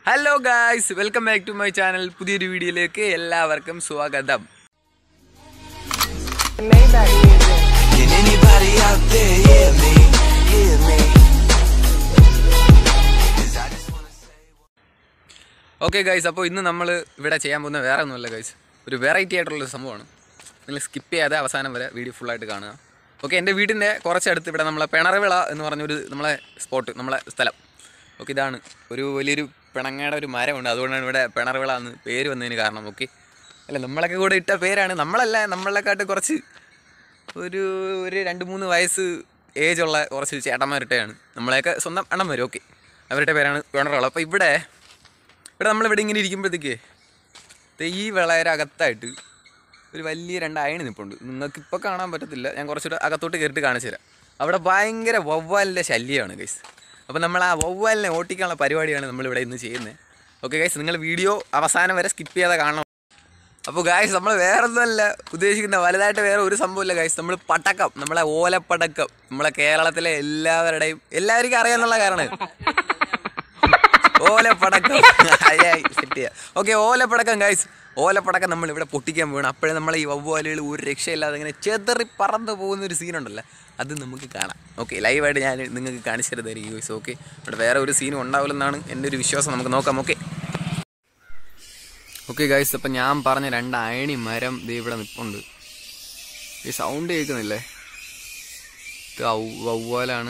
Hello guys welcome back to my channel പുതിയൊരു വീഡിയോയിലേക്ക് എല്ലാവർക്കും സ്വാഗതം Maybach music. Can anybody out there hear me? Hear me? 'Cause I just wanna say. Okay guys അപ്പോൾ ഇന്ന് നമ്മൾ ഇവിടെ ചെയ്യാൻ പോകുന്ന വേറെ ഒന്നുമല്ല ഗൈസ് ഒരു വെറൈറ്റി ആയിട്ടുള്ളൊരു സംഭവമാണ് നിങ്ങൾ സ്കിപ്പ് ചെയ്യാതെ അവസാനം വരെ വീഡിയോ ഫുള്ളായിട്ട് കാണുക ഓക്കെ എൻ്റെ വീടിൻ്റെ കുറച്ചടുത്ത് ഇവിടെ നമ്മളെ പിണറവിള എന്ന് പറഞ്ഞൊരു നമ്മളെ സ്പോട്ട് നമ്മളെ സ്ഥലം ഓക്കെ ഇതാണ് ഒരു വലിയൊരു പിണങ്ങയുടെ ഒരു മരമുണ്ട് അതുകൊണ്ടാണ് ഇവിടെ പിണറവിള എന്ന് പേര് വന്നതിന് കാരണം ഓക്കെ അല്ല നമ്മളൊക്കെ കൂടെ ഇട്ട പേരാണ് നമ്മളല്ല നമ്മളെക്കാട്ട് കുറച്ച് ഒരു ഒരു രണ്ട് മൂന്ന് വയസ്സ് ഏജുള്ള കുറച്ച് ചേട്ടന്മാരുടെയാണ് നമ്മളെയൊക്കെ സ്വന്തം എണ്ണം വരും ഓക്കെ അവരുടെ പേരാണ് പിണറവിള അപ്പോൾ ഇവിടെ ഇവിടെ നമ്മളിവിടെ ഇങ്ങനെ ഇരിക്കുമ്പോഴത്തേക്ക് ദേ ഈ വിളയുടെ അകത്തായിട്ട് ഒരു വലിയ രണ്ട് അയണി നിൽപ്പുണ്ട് നിങ്ങൾക്ക് ഇപ്പോൾ കാണാൻ പറ്റത്തില്ല ഞാൻ കുറച്ചുകൂടെ അകത്തോട്ട് കയറിയിട്ട് കാണിച്ചു തരാം അവിടെ ഭയങ്കര വവ്വാലിൻ്റെ ശല്യമാണ് ഗൈസ് അപ്പോൾ നമ്മൾ ആ വവ്വാലിനെ ഓട്ടിക്കാനുള്ള പരിപാടിയാണ് നമ്മളിവിടെ ഇന്ന് ചെയ്യുന്നത് ഓക്കെ ഗൈസ് നിങ്ങൾ വീഡിയോ അവസാനം വരെ സ്കിപ്പ് ചെയ്യാതെ കാണണം അപ്പോൾ ഗായ്സ് നമ്മൾ വേറെ ഒന്നുമല്ല ഉദ്ദേശിക്കുന്ന വലുതായിട്ട് വേറെ ഒരു സംഭവമില്ല ഗായ്സ് നമ്മൾ പടക്കം നമ്മളെ ഓലപ്പടക്കം നമ്മളെ കേരളത്തിലെ എല്ലാവരുടെയും എല്ലാവർക്കും അറിയാന്നുള്ള കാരണം ഓലപ്പടക്കം സെറ്റ് ചെയ്യാം ഓക്കെ ഓലപ്പടക്കം ഗായ്സ് ഓലപ്പടക്കം നമ്മൾ ഇവിടെ പൊട്ടിക്കാൻ പോകണം അപ്പോഴേ നമ്മളെ ഈ വവ്വാലുകൾ ഒരു രക്ഷയില്ലാതെ ഇങ്ങനെ ചെതറി പറന്ന് പോകുന്ന ഒരു സീനുണ്ടല്ലോ അത് നമുക്ക് കാണാം ഓക്കെ ലൈവായിട്ട് ഞാൻ നിങ്ങൾക്ക് കാണിച്ചു തരുന്നതായിരിക്കും ഗൈസ് ഓക്കെ ഇവിടെ വേറെ ഒരു സീനും ഉണ്ടാവില്ലെന്നാണ് എൻ്റെ ഒരു വിശ്വാസം നമുക്ക് നോക്കാം ഓക്കെ ഓക്കെ ഗൈസ് അപ്പം ഞാൻ പറഞ്ഞ രണ്ട് അയണി മരം ദേ ഇവിടെ നിൽപ്പുണ്ട് ഈ സൗണ്ട് കേൾക്കുന്നില്ലേ ഇത് ഔ- വവ്വാലാണ്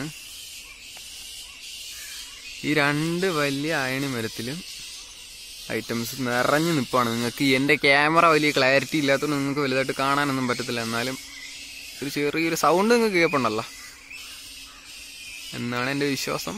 ഈ രണ്ട് വലിയ അയണി മരത്തിലും ഐറ്റംസ് നിറഞ്ഞു നിൽപ്പാണ് നിങ്ങൾക്ക് എൻ്റെ ക്യാമറ വലിയ ക്ലാരിറ്റി ഇല്ലാത്തതുകൊണ്ട് നിങ്ങൾക്ക് വലുതായിട്ട് കാണാനൊന്നും പറ്റത്തില്ല എന്നാലും ഒരു ചെറിയൊരു സൗണ്ട് നിങ്ങൾക്ക് കേൾപ്പുണ്ടല്ലോ എന്നാണ് എൻ്റെ വിശ്വാസം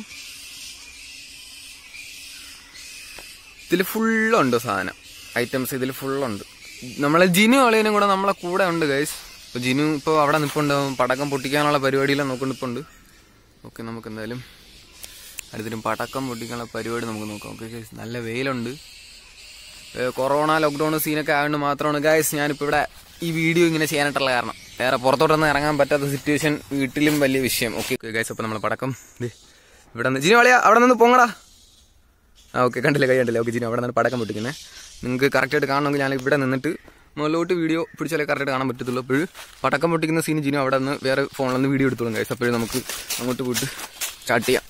ഇതിൽ ഫുള്ളുണ്ട് സാധനം ഐറ്റംസ് ഇതിൽ ഫുള്ളുണ്ട് നമ്മളെ ജിനു അളിയനും കൂടെ നമ്മളെ കൂടെ ഉണ്ട് ഗൈസ് അപ്പോൾ ജിനു ഇപ്പോൾ അവിടെ നിൽപ്പുണ്ട് പടക്കം പൊട്ടിക്കാനുള്ള പരിപാടിയെല്ലാം നോക്കി നിൽപ്പുണ്ട് ഓക്കെ നമുക്ക് എന്തായാലും അടുത്തിനും പടക്കം പൊട്ടിക്കാനുള്ള പരിപാടി നമുക്ക് നോക്കാം ഓക്കെ ഗൈസ് നല്ല വെയിലുണ്ട് ഏ, കൊറോണ ലോക്ക്ഡൗൺ സീനൊക്കെ ആയതുകൊണ്ട് മാത്രമാണ് ഗൈസ് ഞാനിപ്പോൾ ഇവിടെ ഈ വീഡിയോ ഇങ്ങനെ ചെയ്യാനായിട്ടുള്ള കാരണം വേറെ പുറത്തോട്ടൊന്നും ഇറങ്ങാൻ പറ്റാത്ത സിറ്റുവേഷൻ വീട്ടിലും വലിയ വിഷയം ഓക്കെ ഗൈസ് അപ്പോൾ നമ്മൾ പടക്കം ദേ, ഇവിടെ നിന്ന് ജിനു അളിയ അവിടെ നിന്ന് പോങ്ങടാ ആ ഓക്കെ കണ്ടില്ലേ കൈ കണ്ടില്ലേ ഓക്കെ ജിനു അവിടെ നിന്ന് പടക്കം പൊട്ടിക്കുന്നത് നിങ്ങൾക്ക് കറക്റ്റായിട്ട് കാണണമെങ്കിൽ ഞാൻ ഇവിടെ നിന്നിട്ട് മുകളിലോട്ട് വീഡിയോ പിടിച്ചാലേ കറക്റ്റായിട്ട് കാണാൻ പറ്റത്തുള്ളൂ അപ്പോൾ പടക്കം പൊട്ടിക്കുന്ന സീൻ ജിനു അവിടെ നിന്ന് വേറെ ഫോണിൽ നിന്ന് വീഡിയോ എടുത്തോളും കഴിച്ചു അപ്പോഴും നമുക്ക് അങ്ങോട്ട് പോയിട്ട് സ്റ്റാർട്ട് ചെയ്യാം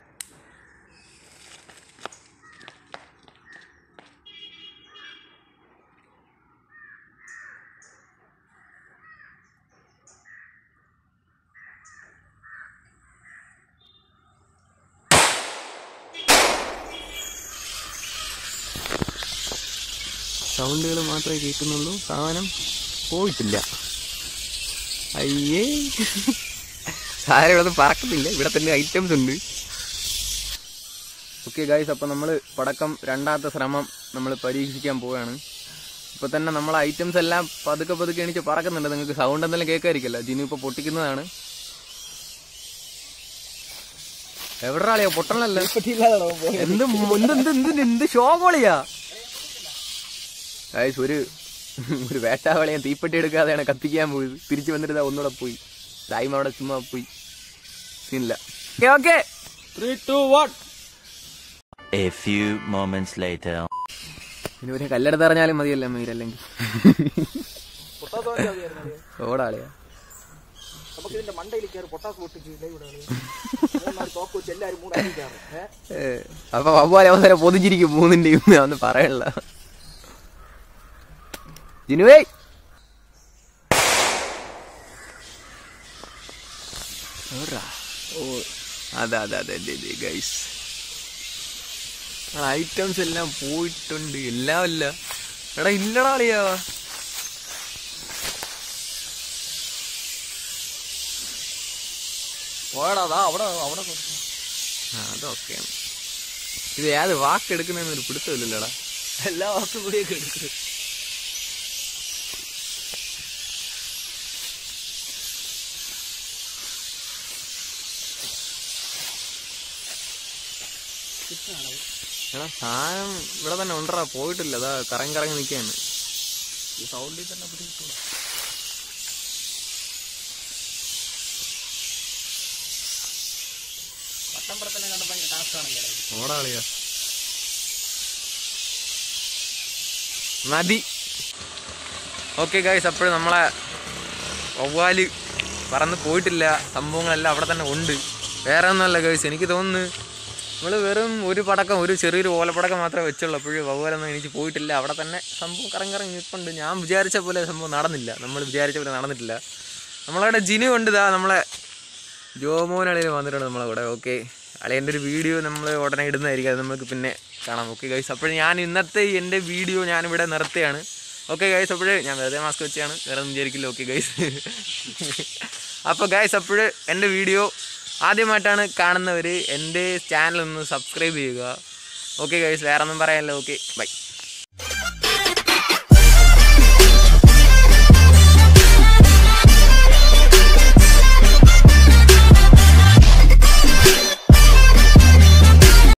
സൗണ്ടുകൾ മാത്രമേ കേൾക്കുന്നുള്ളൂ സാധനം പോയിട്ടില്ല അയ്യേ സാധനം ഇവിടെ പറക്കുന്നില്ല ഇവിടെ തന്നെ ഐറ്റംസ് ഉണ്ട് ഓക്കെ ഗായ്സ് അപ്പോൾ നമ്മൾ പടക്കം രണ്ടാമത്തെ ശ്രമം നമ്മൾ പരീക്ഷിക്കാൻ പോവുകയാണ് ഇപ്പോൾ തന്നെ നമ്മളെ ഐറ്റംസ് എല്ലാം പതുക്കെ പതുക്കെ എണീച്ച് പറക്കുന്നുണ്ട് നിങ്ങൾക്ക് സൗണ്ട് എന്തെങ്കിലും കേൾക്കായിരിക്കല്ലോ ജിനു ഇപ്പോൾ പൊട്ടിക്കുന്നതാണ് എവിടെ ആളിയാ പൊട്ടണല്ലോ എന്ത് എന്ത് എന്ത് എന്ത് എന്ത് ഷോകോളിയാ ഗൈസ് ഒരു ഒരു വേട്ടാവളയെ തീപ്പെട്ടി എടുക്കാതെയാണ് കത്തിക്കാൻ പോയത് തിരിച്ചു വന്നിട്ട് ദാ ഒന്നുകൂടെ പോയി ടൈം അവിടെ ചുമ്മാ പോയി സീനില്ല okay A few moments later. ഇനി ഒരു കല്ലെടുത്ത് അറിഞ്ഞാലും മതിയല്ലേ മീരല്ലെങ്കിൽ ഓടാളിയാ ഏ, അപ്പൊ വവ്വാല അവസരം പൊതിഞ്ഞിരിക്കും മൂന്നിന്റെയും ഞാൻ ഒന്ന് പറയണില്ല ജിനുവേ എവിടാ? ഓ അതെ അതെ അതെ അതെ അതെ ഗൈസ് ഐറ്റംസ് എല്ലാം പോയിട്ടുണ്ട് എല്ലാം അല്ല എടാ ഇല്ലടാ അളിയാ ആ, അതൊക്കെയാണ് ഇത് ഏത് വാക്ക് എടുക്കുന്നൊരു പിടുത്തമില്ലല്ലോടാ എല്ലാ വാക്കും കൂടിയൊക്കെ എടുക്കുന്നത് എടാ സാധനം ഇവിടെ തന്നെ ഉണ്ടടാ പോയിട്ടില്ല അതാ കറങ്ങി കറങ്ങി നിൽക്കാണ് ഈ സൗണ്ടിൽ തന്നെ പിടിച്ചിട്ടുള്ള ഓടാളിയാ നദി ഓക്കെ ഗൈസ് അപ്പോൾ നമ്മളെ വവ്വാല് പറന്ന് പോയിട്ടില്ല സംഭവങ്ങളെല്ലാം അവിടെ തന്നെ ഉണ്ട് വേറെ ഒന്നുമല്ല ഗൈസ് എനിക്ക് തോന്നുന്നു നമ്മൾ വെറും ഒരു പടക്കം ഒരു ചെറിയൊരു ഓലപ്പടക്കം മാത്രമേ വെച്ചുള്ളൂ അപ്പോഴും വവ്വാലൊന്നും എനിക്ക് പോയിട്ടില്ല അവിടെ തന്നെ സംഭവം കറങ്ങി കറങ്ങി നിൽപ്പുണ്ട് ഞാൻ വിചാരിച്ച പോലെ സംഭവം നടന്നില്ല നമ്മൾ വിചാരിച്ച പോലെ നടന്നിട്ടില്ല നമ്മളവിടെ ജിനു ഉണ്ട് ഇതാ നമ്മളെ ജോമോൻ അളിയിൽ വന്നിട്ടുണ്ട് നമ്മളവിടെ ഓക്കെ അളിയൻ്റെ ഒരു വീഡിയോ നമ്മൾ ഉടനെ ഇടുന്നതായിരിക്കും അത് നമുക്ക് പിന്നെ കാണാം ഓക്കെ ഗൈസ് അപ്പോൾ ഞാൻ ഇന്നത്തെ ഈ എൻ്റെ വീഡിയോ ഞാനിവിടെ നിർത്തുകയാണ് ഓക്കെ ഗൈസ് അപ്പോൾ ഞാൻ വെറുതെ മാസ്ക് വെച്ചാണ് വേറെ ഒന്നും വിചാരിക്കില്ല ഓക്കെ ഗൈസ് അപ്പോൾ ഗൈസ് അപ്പോൾ എൻ്റെ വീഡിയോ ആദ്യമായിട്ടാണ് കാണുന്നവർ എൻ്റെ ചാനൽ ഒന്ന് സബ്സ്ക്രൈബ് ചെയ്യുക ഓക്കെ ഗൈസ് വേറെ ഒന്നും പറയാനില്ല ഓക്കെ ബൈ